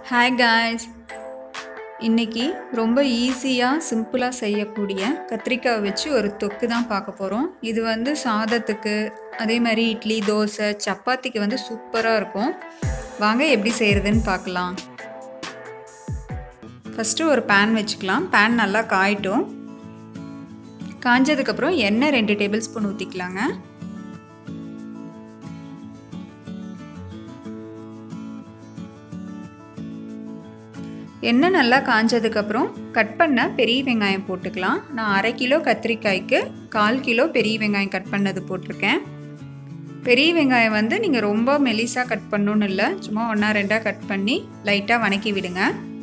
hi guys இன்னைக்கு ரொம்ப ஈஸியாக சிம்பிளாக செய்யக்கூடிய கத்திரிக்காய் வச்சு ஒரு தொக்கு தான் பார்க்க போகிறோம் இது வந்து சாதத்துக்கு அதே மாதிரி இட்லி தோசை சப்பாத்திக்கு வந்து சூப்பராக இருக்கும் வாங்க எப்படி செய்கிறதுன்னு பார்க்கலாம் ஃபஸ்ட்டு ஒரு பேன் வச்சுக்கலாம் பேன் நல்லா காயட்டும் காஞ்சதுக்கப்புறம் எண்ணெய் ரெண்டு டேபிள் ஸ்பூன் ஊற்றிக்கலாங்க எண்ணெய் நல்லா காஞ்சதுக்கப்புறம் கட் பண்ண பெரிய வெங்காயம் போட்டுக்கலாம் நான் அரை கிலோ கத்திரிக்காய்க்கு கால் கிலோ பெரிய வெங்காயம் கட் பண்ணது போட்டிருக்கேன் பெரிய வெங்காயம் வந்து நீங்கள் ரொம்ப மெலிசாக கட் பண்ணணுன்னு இல்லை சும்மா ஒன்றா ரெண்டாக கட் பண்ணி லைட்டாக வணக்கி விடுங்க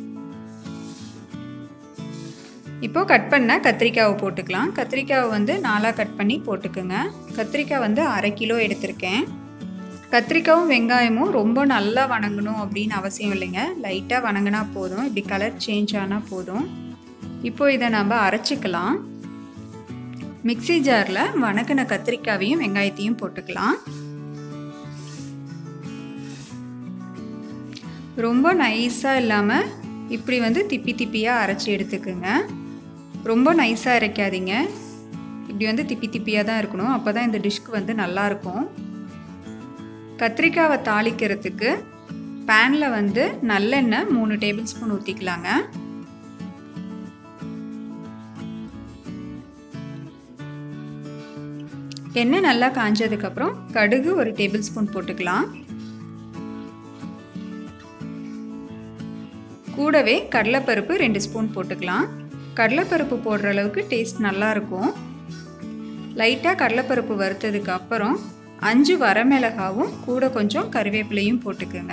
இப்போது கட் பண்ண கத்திரிக்காவை போட்டுக்கலாம் கத்திரிக்காவை வந்து நாலாக கட் பண்ணி போட்டுக்குங்க கத்திரிக்காய் வந்து அரை கிலோ எடுத்திருக்கேன் கத்திரிக்காயும் வெங்காயமும் ரொம்ப நல்லா வணங்கணும் அப்படின்னு அவசியம் இல்லைங்க லைட்டாக வணங்கினா போதும் இப்படி கலர் சேஞ்ச் ஆனால் போதும் இப்போ இதை நம்ம அரைச்சிக்கலாம் மிக்சி ஜாரில் வணக்கின கத்திரிக்காவையும் வெங்காயத்தையும் போட்டுக்கலாம் ரொம்ப நைஸாக இல்லாமல் இப்படி வந்து திப்பி திப்பியாக அரைச்சி எடுத்துக்குங்க ரொம்ப நைஸாக அரைக்காதீங்க இப்படி வந்து திப்பி திப்பியாக தான் இருக்கணும் அப்போ தான் இந்த டிஷ்க்கு வந்து நல்லாயிருக்கும் கத்திரிக்காவை தாளிக்கிறதுக்கு பேனில் வந்து நல்லெண்ணெய் மூணு டேபிள் ஸ்பூன் ஊற்றிக்கலாங்க எண்ணெய் நல்லா காஞ்சதுக்கப்புறம் கடுகு ஒரு டேபிள் ஸ்பூன் போட்டுக்கலாம் கூடவே கடலைப்பருப்பு ரெண்டு ஸ்பூன் போட்டுக்கலாம் கடலைப்பருப்பு போடுற அளவுக்கு டேஸ்ட் நல்லாயிருக்கும் லைட்டாக கடலைப்பருப்பு வறுத்ததுக்கு அப்புறம் அஞ்சு வரமிளகாவும் கூட கொஞ்சம் கருவேப்பிலையும் போட்டுக்கோங்க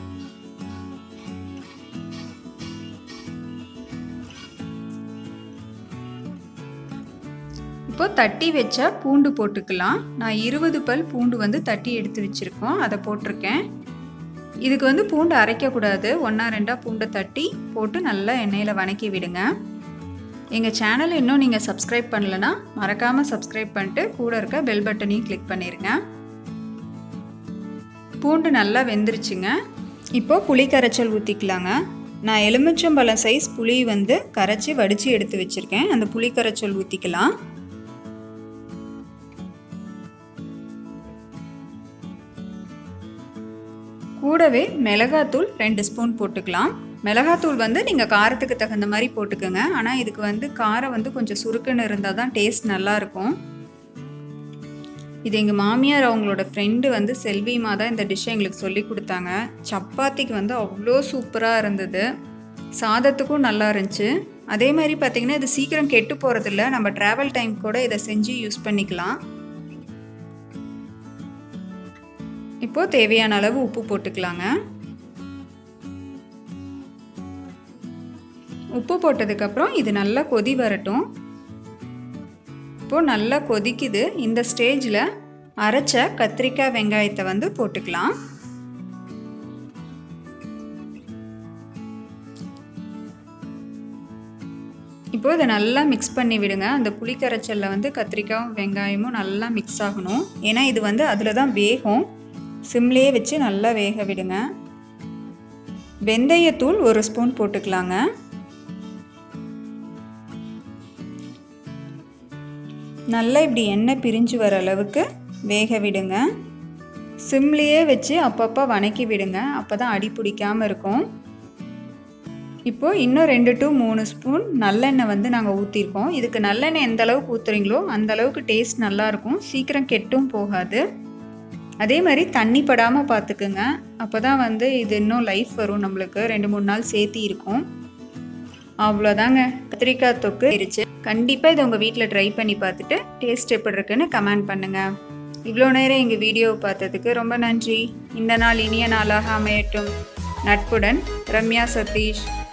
இப்போ தட்டி வச்ச பூண்டு போட்டுக்கலாம் நான் இருபது பல் பூண்டு வந்து தட்டி எடுத்து வச்சுருக்கோம் அதை போட்டிருக்கேன் இதுக்கு வந்து பூண்டு அரைக்கக்கூடாது ஒன்றா ரெண்டாக பூண்டை தட்டி போட்டு நல்லா எண்ணெயில் வணக்கி விடுங்க எங்கள் சேனல் இன்னும் நீங்கள் சப்ஸ்கிரைப் பண்ணலன்னா மறக்காமல் சப்ஸ்கிரைப் பண்ணிட்டு கூட இருக்க பெல் பட்டனையும் கிளிக் பண்ணிடுங்க பூண்டு நல்லா வெந்துருச்சுங்க இப்போ புளி கரைச்சல் ஊற்றிக்கலாங்க நான் எலுமிச்சம்பழம் சைஸ் புளி வந்து கரைச்சி வடித்து எடுத்து வச்சுருக்கேன் அந்த புளி கரைச்சல் ஊற்றிக்கலாம் கூடவே மிளகாத்தூள் ரெண்டு ஸ்பூன் போட்டுக்கலாம் மிளகாத்தூள் வந்து நீங்கள் காரத்துக்கு தகுந்த மாதிரி போட்டுக்கோங்க ஆனால் இதுக்கு வந்து காரம் வந்து கொஞ்சம் சுருக்குன்னு இருந்தால் தான் டேஸ்ட் நல்லாயிருக்கும் இது எங்கள் மாமியார் அவங்களோட ஃப்ரெண்டு வந்து செல்விமா தான் இந்த டிஷ்ஷை எங்களுக்கு சொல்லி கொடுத்தாங்க சப்பாத்திக்கு வந்து அவ்வளோ சூப்பராக இருந்தது சாதத்துக்கும் நல்லா இருந்துச்சு அதே மாதிரி பார்த்திங்கன்னா இது சீக்கிரம் கெட்டு போகிறதில்ல நம்ம ட்ராவல் டைம் கூட இதை செஞ்சு யூஸ் பண்ணிக்கலாம் இப்போது தேவையான அளவு உப்பு போட்டுக்கலாங்க உப்பு போட்டதுக்கப்புறம் இது நல்லா கொதி வரட்டும் இப்போது நல்லா கொதிக்குது இந்த ஸ்டேஜில் அரைச்ச கத்திரிக்காய் வெங்காயத்தை வந்து போட்டுக்கலாம் இப்போது இதை நல்லா மிக்ஸ் பண்ணி விடுங்க அந்த புளிக்கரைச்சலில் வந்து கத்திரிக்காயும் வெங்காயமும் நல்லா மிக்ஸ் ஆகணும் ஏன்னா இது வந்து அதில் தான் வேகும் சிம்லேயே வச்சு நல்லா வேக விடுங்க வெந்தயத்தூள் ஒரு ஸ்பூன் போட்டுக்கலாங்க நல்லா இப்படி எண்ணெய் பிரிஞ்சு வர அளவுக்கு வேக விடுங்க சிம்லேயே வச்சு அப்பப்போ வணக்கி விடுங்க அப்போ தான் அடி பிடிக்காமல் இருக்கும் இப்போது இன்னும் ரெண்டு டு மூணு ஸ்பூன் நல்லெண்ணெய் வந்து நாங்கள் ஊற்றிருக்கோம் இதுக்கு நல்லெண்ணெய் எந்த அளவுக்கு ஊற்றுறீங்களோ அந்த அளவுக்கு டேஸ்ட் நல்லாயிருக்கும் சீக்கிரம் கெட்டும் போகாது அதே மாதிரி தண்ணி படாமல் பார்த்துக்குங்க அப்போ தான் வந்து இது இன்னும் லைஃப் வரும் நம்மளுக்கு ரெண்டு மூணு நாள் சேர்த்தி இருக்கும் அவ்வளோதாங்க கத்திரிக்காய் தொக்கு இருச்சு கண்டிப்பாக இதை உங்கள் வீட்டில் ட்ரை பண்ணி பார்த்துட்டு டேஸ்ட் எப்படி இருக்குன்னு கமெண்ட் பண்ணுங்கள் இவ்வளோ நேரம் எங்கள் வீடியோவை பார்த்ததுக்கு ரொம்ப நன்றி இந்த நாள் இனிய நாளாக அமையட்டும் நட்புடன் ரம்யா சதீஷ்